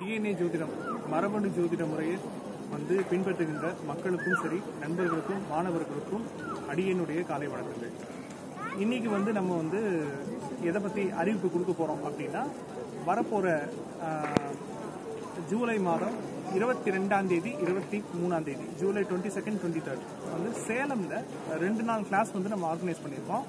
DNA ஜோதிடம் மரபணு ஜோதிட முறையை வந்து பின்பற்றுகின்ற மக்களுக்கும் சரி நண்பர்களுக்கும் மாணவர்களுக்கும் அடியனுடைய காலை வணக்கங்கள் இன்னைக்கு வந்து நம்ம வந்து எதை பற்றி அறிவிப்பு கொடுக்க போகிறோம் அப்படின்னா வரப்போகிற ஜூலை மாதம் இருபத்தி ரெண்டாம் தேதி இருபத்தி மூணாம் தேதி July twenty second twenty third வந்து சேலமில் ரெண்டு நாள் கிளாஸ் வந்து நம்ம ஆர்கனைஸ் பண்ணியிருக்கோம்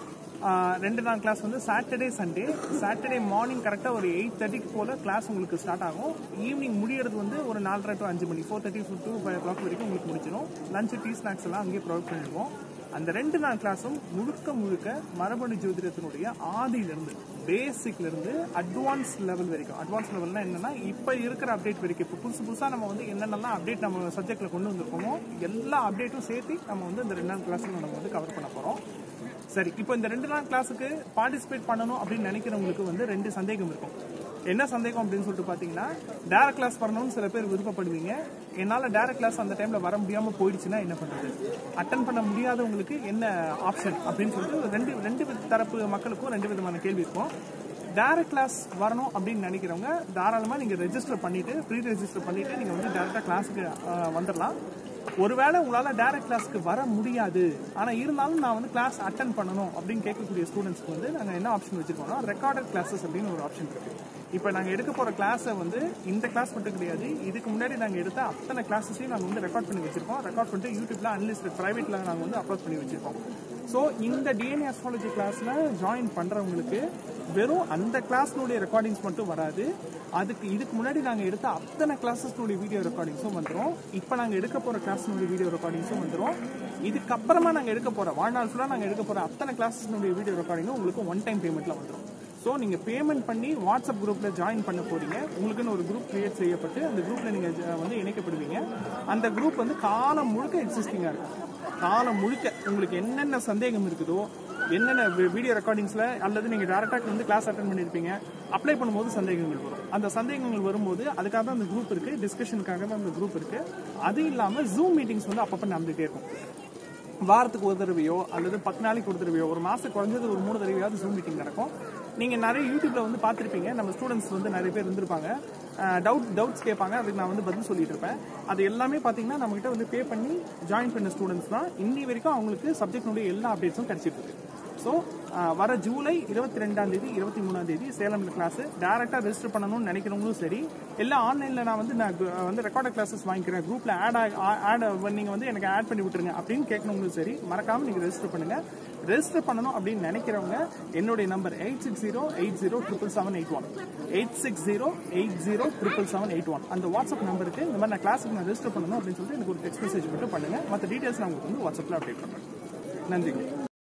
ஆஹ் ரெண்டு நாள் கிளாஸ் வந்து சாட்டர்டே சண்டே சாட்டர்டே மார்னிங் கரெக்டாக ஒரு எயிட் தேர்ட்டிக்கு போல் கிளாஸ் உங்களுக்கு ஸ்டார்ட் ஆகும் ஈவினிங் முடியறது வந்து ஒரு நாலரை டு அஞ்சு மணி four thirty to five o'clock வரைக்கும் உங்களுக்கு முடிச்சிடும் லஞ்ச் டீ ஸ்நாக்ஸ் எல்லாம் அங்கேயே ப்ரொவைட் பண்ணிடுவோம் அந்த ரெண்டு நாள் கிளாஸும் முழுக்க முழுக்க மரபணு ஜோதிடத்தினுடைய ஆதியிலிருந்து பேசிக்ல இருந்து அட்வான்ஸ் லெவல் வரைக்கும் அட்வான்ஸ் லெவல்னா என்னன்னா இப்போ இருக்கிற அப்டேட் வரைக்கும் இப்போ புதுசு புதுசாக நம்ம வந்து என்னென்னலாம் அப்டேட் நம்ம சப்ஜெக்ட்ல கொண்டு வந்திருக்கோமோ எல்லா அப்டேட்டும் சேர்த்து நம்ம வந்து இந்த ரெண்டு நாள் கிளாஸ்ல நம்ம வந்து கவர் பண்ண போறோம் சரி இப்போ இந்த ரெண்டு நாள் கிளாஸுக்கு பார்ட்டிசிபேட் பண்ணணும் அப்படின்னு நினைக்கிறவங்களுக்கு வந்து ரெண்டு சந்தேகம் இருக்கும் என்ன சந்தேகம் அப்படின்னு சொல்லிட்டு பார்த்தீங்கன்னா டேரக்ட் கிளாஸ் வரணும்னு சில பேர் விருப்பப்படுவீங்க என்னால் டேரக்ட் கிளாஸ் அந்த டைமில் வர முடியாமல் போயிடுச்சுன்னா என்ன பண்ணுறது அட்டன் பண்ண முடியாதவங்களுக்கு என்ன ஆப்ஷன் அப்படின்னு சொல்லிட்டு ரெண்டு ரெண்டு வித தரப்பு மக்களுக்கும் ரெண்டு விதமான கேள்வி இருக்கும் டேரக்ட் கிளாஸ் வரணும் அப்படின்னு நினைக்கிறவங்க தாராளமாக நீங்கள் ரெஜிஸ்டர் பண்ணிட்டு ப்ரீ ரெஜிஸ்டர் பண்ணிட்டு நீங்கள் வந்து டேரெக்டாக கிளாஸுக்கு வந்துடலாம் ஒருவேளை உங்களால் டேரக்ட் கிளாஸ்க்கு வர முடியாது ஆனால் இருந்தாலும் நான் வந்து கிளாஸ் அட்டன் பண்ணணும் அப்படின்னு கேட்கக்கூடிய ஸ்டூடெண்ட்ஸ்க்கு வந்து நாங்கள் என்ன ஆப்ஷன் வச்சிருக்கோம்னா ரெக்கார்டட் கிளாஸஸ் அப்படின்னு ஒரு ஆப்ஷன் இருக்கு இப்போ நாங்கள் எடுக்க போகிற கிளாஸை வந்து இந்த கிளாஸ் மட்டும் கிடையாது இதுக்கு முன்னாடி நாங்கள் எடுத்த அத்தனை கிளாஸஸையும் நாங்கள் வந்து ரெக்கார்ட் பண்ணி வச்சிருக்கோம் ரெக்கார்ட் பண்ணிட்டு யூடியூப்ல அன்லிஸ்டட் ப்ரைவேட்ல நாங்கள் வந்து அப்லோட் பண்ணி வச்சிருக்கோம் ஸோ இந்த டிஎன்ஏ அஸ்ட்ராலஜி கிளாஸில் ஜாயின் பண்ணுறவங்களுக்கு வெறும் அந்த கிளாஸ்னுடைய ரெக்கார்டிங்ஸ் மட்டும் வராது அதுக்கு இதுக்கு முன்னாடி நாங்கள் எடுத்த அத்தனை கிளாஸஸ்னுடைய வீடியோ ரெக்கார்டிங்ஸும் வந்துடும் இப்போ நாங்கள் எடுக்க போகிற கிளாஸ்னுடைய வீடியோ ரெக்கார்டிங்ஸும் வந்துடும் இதுக்கப்புறமா நாங்கள் எடுக்க போகிற வாழ்நாள் ஃபுல்லாக நாங்கள் எடுக்க போகிற அத்தனை கிளாஸஸ்னுடைய வீடியோ ரெக்கார்டிங்கும் உங்களுக்கு ஒன் டைம் பேமெண்ட்டில் வந்துடும் ஸோ நீங்கள் பேமெண்ட் பண்ணி வாட்ஸ்அப் குரூப்பில் ஜாயின் பண்ண போறீங்க உங்களுக்குன்னு ஒரு குரூப் கிரியேட் செய்யப்பட்டு அந்த குரூப்பில் நீங்கள் வந்து இணைக்கப்படுவீங்க அந்த குரூப் வந்து காலம் முழுக்க எக்ஸிஸ்டிங்காக இருக்கும் காலம் முழுக்க உங்களுக்கு என்னென்ன சந்தேகம் இருக்குதோ என்னென்ன வீடியோ ரெக்கார்டிங்ஸில் அல்லது நீங்கள் டேரெக்டாக வந்து கிளாஸ் அட்டன் பண்ணியிருப்பீங்க அப்ளை பண்ணும்போது சந்தேகங்கள் வரும் அந்த சந்தேகங்கள் வரும்போது அதுக்காக தான் அந்த குரூப் இருக்குது டிஸ்கஷனுக்காக தான் அந்த குரூப் இருக்குது அது இல்லாமல் ஜூம் மீட்டிங்ஸ் வந்து அப்பப்போ நடந்துகிட்டே இருக்கும் வாரத்துக்கு ஒரு தடவையோ அல்லது பத்து நாளைக்கு ஒரு தடவையோ ஒரு மாதம் குறைஞ்சது ஒரு மூணு தடவையாவது ஜூம் மீட்டிங் நடக்கும் நீங்கள் நிறைய யூடியூப்ல வந்து பார்த்துருப்பீங்க நம்ம ஸ்டூடெண்ட்ஸ் வந்து நிறைய பேர் இருந்திருப்பாங்க டவுட் டவுட்ஸ் கேட்பாங்க அதுக்கு நான் வந்து பதில் சொல்லிட்டு இருப்பேன் அது எல்லாமே பார்த்தீங்கன்னா நம்மகிட்ட வந்து பே பண்ணி ஜாயின் பண்ண ஸ்டூடெண்ட்ஸ் தான் இன்னி வரைக்கும் அவங்களுக்கு சப்ஜெக்ட்னுடைய எல்லா அப்டேட்ஸும் கிடைச்சிட்டு இருக்கு ஸோ வர ஜூலை இருபத்தி ரெண்டாம் தேதி இருபத்தி மூணாம் தேதி சேலம்ல கிளாஸ் டேரெக்டாக ரெஜிஸ்டர் பண்ணணும்னு நினைக்கிறவங்களும் சரி இல்லை ஆன்லைனில் நான் வந்து நான் கு- வந்து ரெக்கார்டட் கிளாஸஸ் வாங்கிக்கிறேன் குரூப்பில் ஆட் ஆட் நீங்கள் வந்து எனக்கு ஆட் பண்ணி விட்டுருங்க அப்படின்னு கேட்கணுங்களும் சரி மறக்காமல் நீங்கள் ரெஜிஸ்டர் பண்ணுங்க ரெஜிஸ்டர் பண்ணணும் அப்படின்னு நினைக்கிறவங்க என்னுடைய number eight six zero eight zero triple seven eight one eight six zero eight zero triple seven eight one அந்த வாட்ஸ்அப் நம்பருக்கு இந்த மாதிரி நான் கிளாஸுக்கு நான் ரெஜிஸ்டர் பண்ணணும் அப்படின்னு சொல்லிட்டு எனக்கு ஒரு டெக்ஸ்ட் மெசேஜ் மட்டும் பண்ணுங்க மற்ற டீட்டெயில்ஸ் நான் உங்களுக்கு வந்து வாட்ஸ்அப்பில் அப்டேட் பண்ணுறேன் நன்றிங்க